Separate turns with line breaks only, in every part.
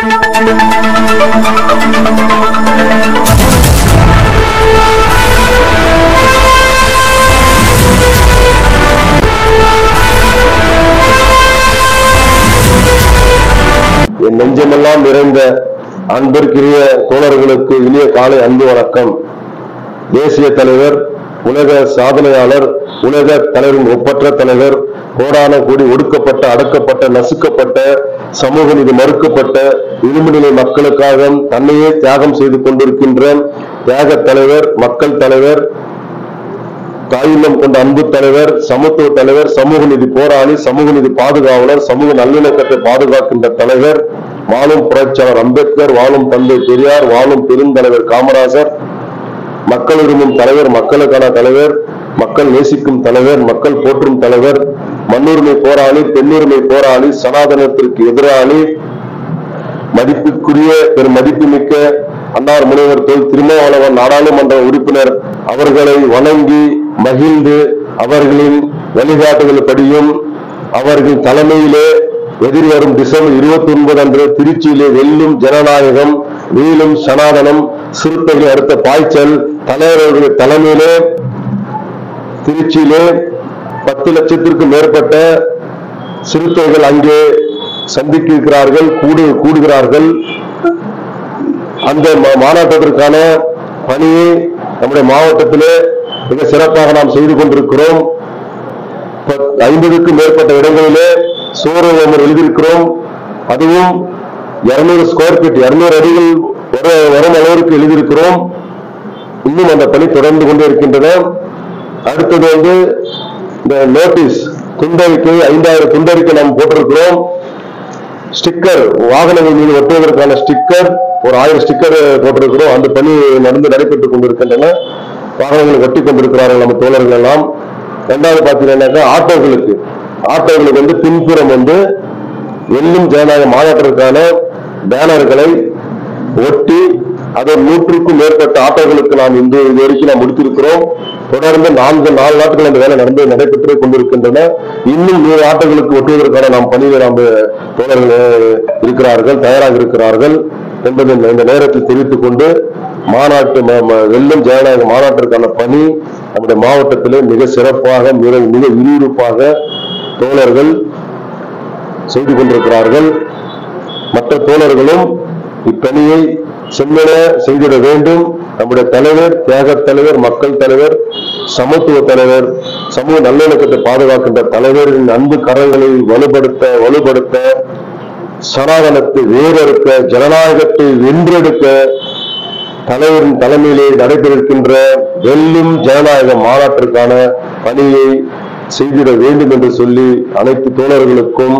என் நெஞ்சமெல்லாம் நிறைந்த அன்பிற்குரிய தோழர்களுக்கு இனிய காலை அன்பு வணக்கம் தேசிய தலைவர் உலக சாதனையாளர் உலக தலைவரின் ஒப்பற்ற தலைவர் கோடான கோடி ஒடுக்கப்பட்ட அடக்கப்பட்ட நசுக்கப்பட்ட சமூக நீதி மறுக்கப்பட்ட இரும்புநிலை மக்களுக்காக தன்னையே தியாகம் செய்து கொண்டிருக்கின்ற தியாக தலைவர் மக்கள் தலைவர் தாயுள்ளம் கொண்ட அன்பு தலைவர் சமத்துவ தலைவர் சமூக நீதி போராளி சமூக நீதி பாதுகாவலர் சமூக நல்லிணக்கத்தை பாதுகாக்கின்ற தலைவர் வாழும் புரட்சியாளர் அம்பேத்கர் வாழும் தந்தை பெரியார் வாழும் பெருந்தலைவர் காமராஜர் மக்கள் விரும்பும் தலைவர் மக்களுக்கான தலைவர் மக்கள் நேசிக்கும் தலைவர் மக்கள் போற்றும் தலைவர் மண்ணுரிமை போராளி பெண்ணுரிமை போராளி சனாதனத்திற்கு எதிராளி மதிப்புக்குரிய பெரும் மதிப்புமிக்க அன்னார் முனைவர் தொல் திருமாவளவன் நாடாளுமன்ற உறுப்பினர் அவர்களை வணங்கி மகிழ்ந்து அவர்களின் வழிகாட்டுதல்படியும் அவர்கள் தலைமையிலே எதிர்வரும் டிசம்பர் இருபத்தி ஒன்பது அன்று திருச்சியிலே வெல்லும் ஜனநாயகம் வீழும் சனாதனம் சிறுத்தைகள் அடுத்த பாய்ச்சல் தலைவர்களுடைய தலைமையிலே திருச்சியிலே பத்து லட்சத்திற்கும் மேற்பட்ட சிறுத்தைகள் அங்கே சந்திக்க இருக்கிறார்கள் கூடு கூடுகிறார்கள் அந்த மா- மாநாட்டத்திற்கான பணியை நம்முடைய மாவட்டத்திலே மிக சிறப்பாக நாம் செய்து கொண்டிருக்கிறோம் பத்- ஐம்பதுக்கும் மேற்பட்ட இடங்களிலே சோறு நம்ம எழுதியிருக்கிறோம் அதுவும் இருநூறு ஸ்கொயர் ஃபீட் இருநூறு அடிகள் வர வரும் அளவிற்கு எழுதியிருக்கிறோம் இன்னும் அந்த பணி தொடர்ந்து கொண்டே இருக்கின்றன அடுத்தது வந்து இந்த நோட்டீஸ் துண்டறிக்கை ஐந்தாயிரம் துண்டறிக்கை நாம் போட்டிருக்கிறோம் ஸ்டிக்கர் வாகனங்கள் மீது ஒட்டுவதற்கான ஸ்டிக்கர் ஒரு ஆயிரம் ஸ்டிக்கர் போட்டிருக்கிறோம் அந்த பணி நடந்து நடைபெற்றுக் கொண்டிருக்கின்றன வாகனங்களை ஒட்டி கொண்டிருக்கிறார்கள் நம்ம தோழர்கள் எல்லாம் ரெண்டாவது பார்த்தீங்கன்னாக்கா ஆட்டோகளுக்கு ஆட்டோகளுக்கு வந்து பின்புறம் வந்து வெல்லும் ஜனநாயக மாநாட்டிற்கான பேனர்களை ஒட்டி அதை நூற்றுக்கும் மேற்பட்ட ஆட்டோகளுக்கு நாம் இந்த இது வரைக்கும் நாம் முடித்திருக்கிறோம் தொடர்ந்து நான்கு நாலு நாட்கள் அந்த வேலை நடந்து நடைபெற்று கொண்டிருக்கின்றன இன்னும் நூறு ஆட்டோகளுக்கு ஒட்டுவதற்கான நாம் பணியில் நாம் தோழர்கள் இருக்கிறார்கள் தயாராக இருக்கிறார்கள் என்பதை இந்த- இந்த நேரத்தில் தெரிவித்துக் கொண்டு மாநாட்டு ம- ம- வெல்லும் ஜனநாயக மாநாட்டிற்கான பணி நம்முடைய மாவட்டத்திலே மிக சிறப்பாக மிக மிக விறுவிறுப்பாக தோழர்கள் செய்து கொண்டிருக்கிறார்கள் மற்ற தோழர்களும் இப்பணியை செம்மென செய்திட வேண்டும் நம்முடைய தலைவர் தியாக தலைவர் மக்கள் தலைவர் சமத்துவ தலைவர் சமூக நல்லிணக்கத்தை பாதுகாக்கின்ற தலைவரின் அன்பு கரங்களை வலுப்படுத்த வலுப்படுத்த சனாதனத்தை வேறறுக்க ஜனநாயகத்தை வென்றெடுக்க தலைவரின் தலைமையிலே நடைபெறுகின்ற வெல்லும் ஜனநாயக மாநாட்டிற்கான பணியை செய்திட வேண்டும் என்று சொல்லி அனைத்து தோழர்களுக்கும்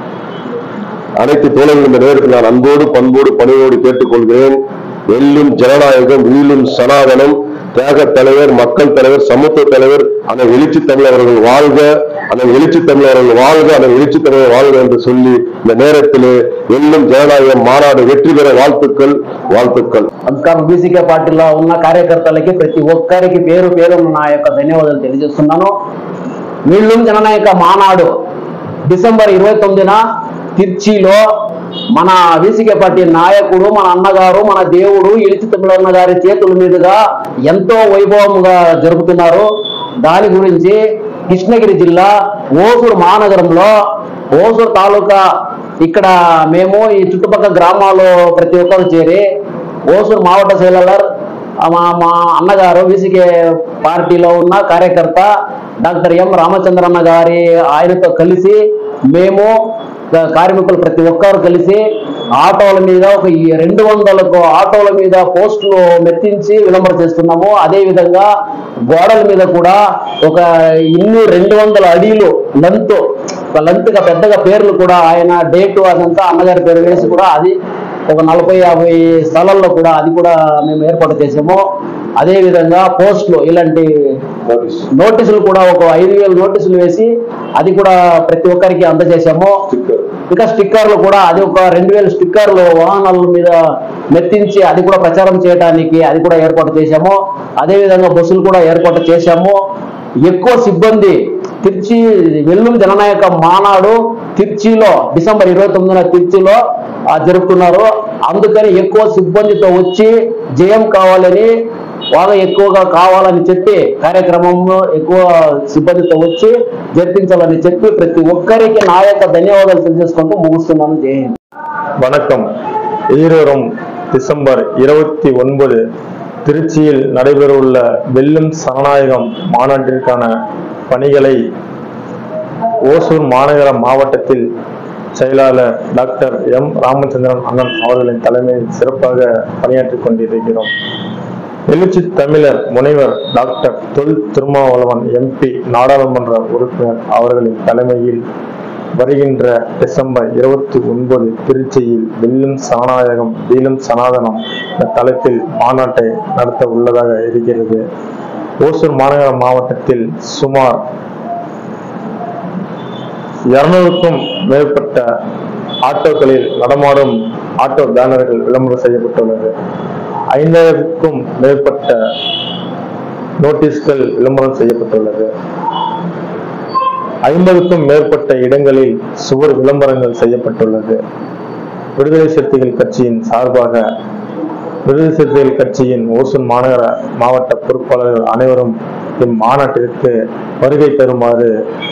அனைத்து தோழர்கள் இந்த நேரத்தில் நான் அன்போடு பண்போடு பணியோடு கேட்டுக்கொள்கிறேன் வெல்லும் ஜனநாயகம் வீழும் சனாதனம் தியாக தலைவர் மக்கள் தலைவர் சமத்துவ தலைவர் அந்த எழுச்சி தமிழர்கள் வாழ்க அந்த எழுச்சி தமிழர்கள் வாழ்க அந்த எழுச்சி தமிழர் வாழ்க என்று சொல்லி இந்த நேரத்திலே வெல்லும் ஜனநாயக మానాడు వెற்றி పెర வாழ்த்துக்கள் வாழ்த்துக்கள்
నమస్కారం బీసీకే పార్టీలో ఉన్న కార్యకర్తలకి ప్రతి ఒక్కరికి పేరు పేరు నా యొక్క ధన్యవాదాలు తెలియజేస్తున్నాను వీళ్ళు జననాయక మానాడు డిసెంబర్ ఇరవై తొమ్మిదిన తిర్చిలో మన బీసీకే పార్టీ నాయకుడు మన అన్నగారు మన దేవుడు ఎలిచి తమిళన్న గారి చేతుల మీదుగా ఎంతో వైభవంగా జరుపుతున్నారు దాని గురించి కృష్ణగిరి జిల్లా ఓసూరు మహానగరంలో ఓసూరు తాలూకా ఇక్కడ మేము ఈ చుట్టుపక్కల గ్రామాల్లో ప్రతి ఒక్కరు చేరి ఓసూరు మావட்ட செயலாளர் మా మా అన్నగారు బీసీకే పార్టీలో ఉన్న కార్యకర్త డాక్టర్ ఎం రామచంద్రన్న గారి ఆయనతో కలిసి మేము క- కార్మికులు ప్రతి ఒక్కరు కలిసి ఆటోల మీద ఒక ఈ రెండు వందలకు ఆటోల మీద పోస్టులు మెత్తించి విలంబర చేస్తున్నాము అదే విధంగా గోడల మీద కూడా ఒక ఇన్ని రెండు వందల అడిలు లెంత్ ఒక లెంత్ గా పెద్దగా పేర్లు కూడా ఆయన డేటు అదంతా అన్నగారి పేరు వేసి కూడా అది ఒక నలభై యాభై స్థలాల్లో కూడా అది కూడా మేము ఏర్పాటు చేసాము అదే విధంగా పోస్టులు ఇలాంటి నోటీసులు కూడా ఒక ఐదు వేల నోటీసులు వేసి అది కూడా ప్రతి ఒక్కరికి అందజేశాము ఇంకా స్టిక్కర్లు కూడా అది ఒక రెండు వేల స్టిక్కర్లు వాహనాల మీద మెత్తించి అది కూడా ప్రచారం చేయడానికి అది కూడా ఏర్పాటు చేశాము అదే విధంగా బస్సులు కూడా ఏర్పాటు చేశాము ఎక్కువ సిబ్బంది తిర్చి వెల్లుం జననాయక మానాడు తిర్చిలో డిసెంబర్ ఇరవై తొమ్మిదిన తిర్చిలో ఆ, జరుపుతున్నారు అందుకని ఎక్కువ సిబ్బందితో వచ్చి జయం కావాలని బాగా ఎక్కువగా కావాలని చెప్పి కార్యక్రమంలో ఎక్కువ సిబ్బందితో వచ్చి జరిపించాలని చెప్పి ప్రతి ఒక్కరికి నా యొక్క ధన్యవాదాలు తెలియజేసుకుంటూ ముగుస్తున్నాను జై హింద్
வணக்கம் எதிர்வரும் டிசம்பர் இருபத்தி ஒன்பது திருச்சியில் நடைபெறவுள்ள வெல்லும் சனநாயகம் மாநாட்டிற்கான பணிகளை ஓசூர் மாநகர மாவட்டத்தில் செயலாளர் டாக்டர் எம் ராமச்சந்திரன் அண்ணன் அவர்களின் தலைமையில் சிறப்பாக பணியாற்றிக் கொண்டிருக்கிறோம் எழுச்சி தமிழர் முனைவர் டாக்டர் தொல் திருமாவளவன் எம்பி நாடாளுமன்ற உறுப்பினர் அவர்களின் தலைமையில் வருகின்ற டிசம்பர் இருபத்தி ஒன்பது திருச்சியில் வெல்லும் சனநாயகம் வீழும் சனாதனம் என்ற தலைப்பில் மாநாட்டை நடத்த உள்ளதாக இருக்கிறது ஓசூர் மாநகர மாவட்டத்தில் சுமார் இருநூறுக்கும் மேற்பட்ட ஆட்டோக்களில் நடமாடும் ஆட்டோ பேனர்கள் விளம்பரம் செய்யப்பட்டுள்ளது ஐந்தாயிரத்துக்கும் மேற்பட்ட நோட்டீஸ்கள் விளம்பரம் செய்யப்பட்டுள்ளது ஐம்பதுக்கும் மேற்பட்ட இடங்களில் சுவர் விளம்பரங்கள் செய்யப்பட்டுள்ளது விடுதலை சிறுத்தைகள் கட்சியின் சார்பாக விடுதலை சிறுத்தைகள் கட்சியின் ஓசூர் மாநகர மாவட்ட பொறுப்பாளர்கள் அனைவரும் இம்மாநாட்டிற்கு வருகை தருமாறு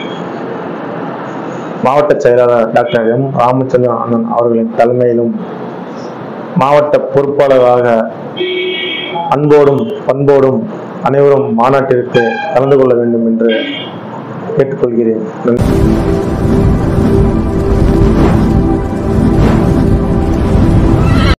மாவட்ட செயலாளர் டாக்டர் எம் ராமச்சந்திரன் அண்ணன் அவர்களின் தலைமையிலும் மாவட்ட பொறுப்பாளராக அன்போடும் பண்போடும் அனைவரும் மாநாட்டிற்கு கலந்து கொள்ள வேண்டும் என்று கேட்டுக்கொள்கிறேன் நன்றி